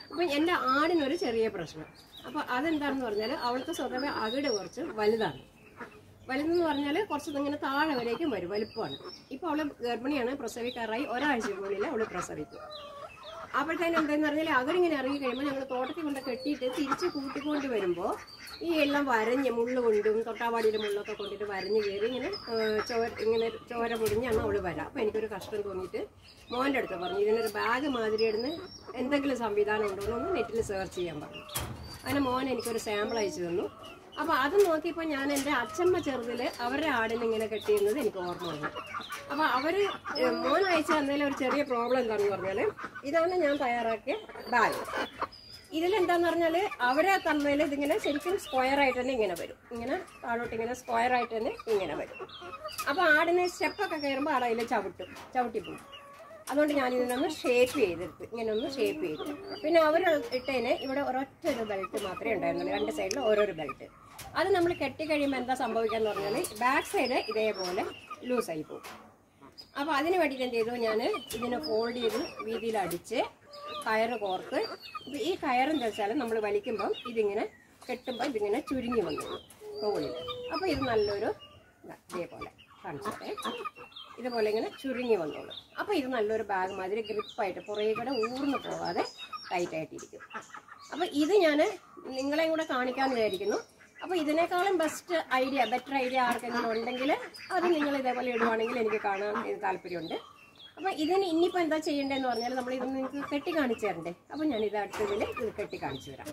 അപ്പൊ എൻ്റെ ആടിനൊരു ചെറിയ പ്രശ്നം അപ്പൊ അതെന്താണെന്ന് പറഞ്ഞാൽ അവൾക്ക് സ്വതവേ അകിട് കുറച്ച് വലുതാണ് വലുതെന്ന് പറഞ്ഞാൽ കുറച്ച് ഇങ്ങനെ താഴെ വരേക്കും വരും വലുപ്പമാണ് ഇപ്പൊ അവള് ഗർഭിണിയാണ് പ്രസവിക്കാറായി ഒരാഴ്ചക്കുള്ളിൽ അവള് പ്രസവിക്കും അപ്പോഴത്തേനും എന്താന്ന് പറഞ്ഞാൽ അകടിങ്ങനെ ഇറങ്ങി കഴിയുമ്പോൾ ഞങ്ങൾ തോട്ടത്തിൽ കൊണ്ട് കെട്ടിയിട്ട് തിരിച്ച് കൂട്ടിക്കൊണ്ട് വരുമ്പോൾ ഈ എല്ലാം വരഞ്ഞ് മുള്ളു കൊണ്ടും തൊട്ടാവാടിയുടെ മുള്ളൊക്കെ കൊണ്ടിട്ട് വരഞ്ഞ് കയറി ഇങ്ങനെ ഏഹ്, ചോര ഇങ്ങനെ ചോര പൊടിഞ്ഞാണ് അവള് വരാം അപ്പോൾ എനിക്കൊരു കഷ്ടം തോന്നിയിട്ട് മോൻ്റെ അടുത്ത് പറഞ്ഞു ഇതിനൊരു ബാഗ് മാതിരി ഇടുന്ന എന്തെങ്കിലും സംവിധാനം ഉണ്ടോ എന്നൊന്ന് നെറ്റിൽ സെർച്ച് ചെയ്യാൻ പറഞ്ഞു അങ്ങനെ മോൻ എനിക്കൊരു സാമ്പിൾ അയച്ചു തന്നു അപ്പൊ അത് നോക്കിയപ്പോൾ ഞാൻ എൻ്റെ അച്ഛമ്മ ചെറുതില് അവരുടെ ആടിനെ ഇങ്ങനെ കെട്ടിയിരുന്നത് എനിക്ക് ഓർമ്മ വന്നു അപ്പൊ അവര് ഏഹ്, മോൻ അയച്ചു തന്നതിൽ ഒരു ചെറിയ പ്രോബ്ലം എന്താണെന്ന് പറഞ്ഞാല് ഇതാണ് ഞാൻ തയ്യാറാക്കിയ ബാഗ് ഇതിലെന്താന്ന് പറഞ്ഞാല് അവരെ തന്നതിൽ ഇതിങ്ങനെ ശരിക്കും സ്ക്വയർ ആയിട്ട് തന്നെ ഇങ്ങനെ വരും ഇങ്ങനെ താഴോട്ട് ഇങ്ങനെ സ്ക്വയർ ആയിട്ട് തന്നെ ഇങ്ങനെ വരും അപ്പൊ ആടിന് സ്റ്റെപ്പൊക്കെ കയറുമ്പോൾ ആടെ അതിൽ ചവിട്ടും ചവിട്ടിപ്പോകും അതുകൊണ്ട് ഞാൻ ഇതിനൊന്ന് ഷേപ്പ് ചെയ്തെടുത്ത് ഇങ്ങനെ ഒന്ന് ഷേപ്പ് ചെയ്ത് പിന്നെ അവർ ഇട്ടതിന് ഇവിടെ ഒരൊറ്റ ഒരു ബെൽറ്റ് മാത്രമേ ഉണ്ടായിരുന്നുള്ളൂ രണ്ട് സൈഡിൽ ഓരോരോ ബെൽറ്റ് അത് നമ്മൾ കെട്ടിക്കഴിയുമ്പോൾ എന്താ സംഭവിക്കാന്ന് പറഞ്ഞാൽ ബാക്ക് സൈഡ് ഇതേപോലെ ലൂസായി പോകും അപ്പോൾ അതിന് വേണ്ടിയിട്ട് എന്ത് ചെയ്തു ഞാൻ ഇതിനെ ഫോൾഡ് ചെയ്ത് വീതിയിൽ അടിച്ച് കയറ് കോർത്ത് ഇത് ഈ കയറെന്താ വെച്ചാൽ നമ്മൾ വലിക്കുമ്പം ഇതിങ്ങനെ കെട്ടുമ്പോൾ ഇതിങ്ങനെ ചുരുങ്ങി വന്നു മുകളിൽ അപ്പോൾ ഇത് നല്ലൊരു ഇതാ, ഇതേപോലെ കാണിച്ചോട്ടെ ഇതുപോലെ ഇങ്ങനെ ചുരുങ്ങി വന്നോളൂ അപ്പോൾ ഇത് നല്ലൊരു ബാഗ് മാതിരി ഗ്രിപ്പായിട്ട് പുറകെ കൂടെ ഊർന്നു പോകാതെ ടൈറ്റ് ആയിട്ടിരിക്കും അപ്പോൾ ഇത് ഞാൻ നിങ്ങളെയും കൂടെ കാണിക്കാമെന്ന് വിചാരിക്കുന്നു അപ്പോൾ ഇതിനേക്കാളും ബെസ്റ്റ് ഐഡിയ ബെറ്റർ ഐഡിയ ആർക്കെങ്കിലും ഉണ്ടെങ്കിൽ അത് നിങ്ങൾ ഇതേപോലെ ഇടുവാണെങ്കിൽ എനിക്ക് കാണാൻ ഇത് താല്പര്യമുണ്ട് അപ്പോൾ ഇതിന് ഇനിയിപ്പോൾ എന്താ ചെയ്യേണ്ടതെന്ന് പറഞ്ഞാൽ നമ്മൾ ഇതൊന്ന് നിങ്ങൾക്ക് കെട്ടി കാണിച്ചു തരണ്ടേ അപ്പോൾ ഞാൻ ഇത് അടുത്തതിൽ ഇത് കെട്ടി കാണിച്ചു തരാം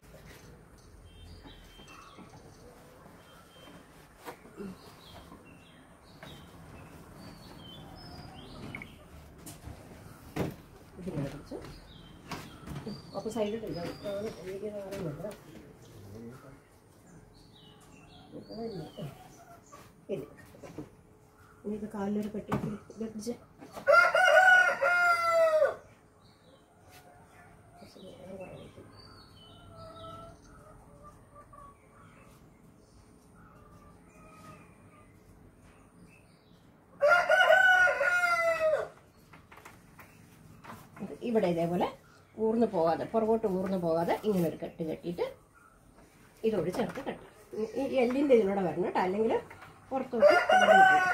ഇതിങ്ങനെ പിടിച്ചു അപ്പോൾ സൈഡിൽ ഇത് ഇനി ഇത് കാലിലൊരു പെട്ടി ഇത് പിടിച്ച് ഇത് ഇവിടെ ഇതേപോലെ ഊർന്നു പോകാതെ പുറകോട്ട് ഊർന്നു പോകാതെ ഇങ്ങനെ ഒരു കെട്ട് കെട്ടിയിട്ട് ഇതോട് ചേർത്ത് കെട്ടാം ഈ- ഈ എല്ലിൻ്റെ ഇതിലൂടെ വരണം കേട്ടോ അല്ലെങ്കിൽ പുറത്തോട്ട് ഊർന്നു പോകും.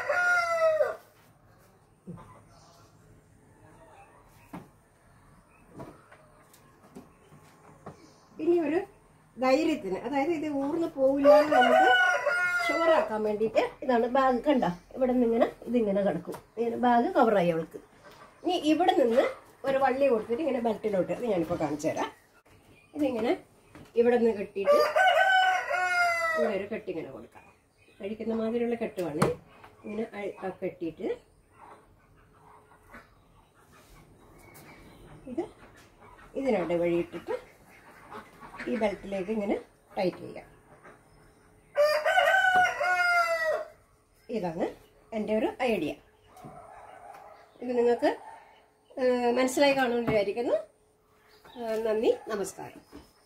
ഇനി ഒരു ധൈര്യത്തിന് അതായത് ഇത് ഊർന്നു പോവില്ല എന്ന് നമുക്ക് ഷുവറാക്കാൻ വേണ്ടിയിട്ട് ഇതാണ് ബാഗ് കണ്ട ഇവിടെ നിന്ന് ഇങ്ങനെ ഇതിങ്ങനെ കിടക്കും ഇങ്ങനെ ബാഗ് കവറായി അവൾക്ക് ഇനി ഇവിടെ നിന്ന് ഒരു വള്ളി കൊടുത്തിട്ട് ഇങ്ങനെ ബെൽറ്റിലോട്ട് അത് ഞാനിപ്പോൾ കാണിച്ചു തരാം ഇതിങ്ങനെ ഇവിടെ നിന്ന് കെട്ടിയിട്ട് ഇവിടെ ഒരു കെട്ടി ഇങ്ങനെ കൊടുക്കാം കഴിക്കുന്ന മാതിരിയുള്ള കെട്ടുമാണ് ഇങ്ങനെ അഴ- ആ കെട്ടിയിട്ട് ഇത് ഇതിനവിടെ വഴിയിട്ടിട്ട് ഈ ബെൽറ്റിലേക്ക് ഇങ്ങനെ ടൈറ്റ് ചെയ്യാം ഇതാണ് എൻ്റെ ഒരു ഐഡിയ ഇത് നിങ്ങൾക്ക് ഏഹ്, മനസ്സിലായി കാണുമെന്ന് വിചാരിക്കുന്നു ഏഹ്, നന്ദി നമസ്കാരം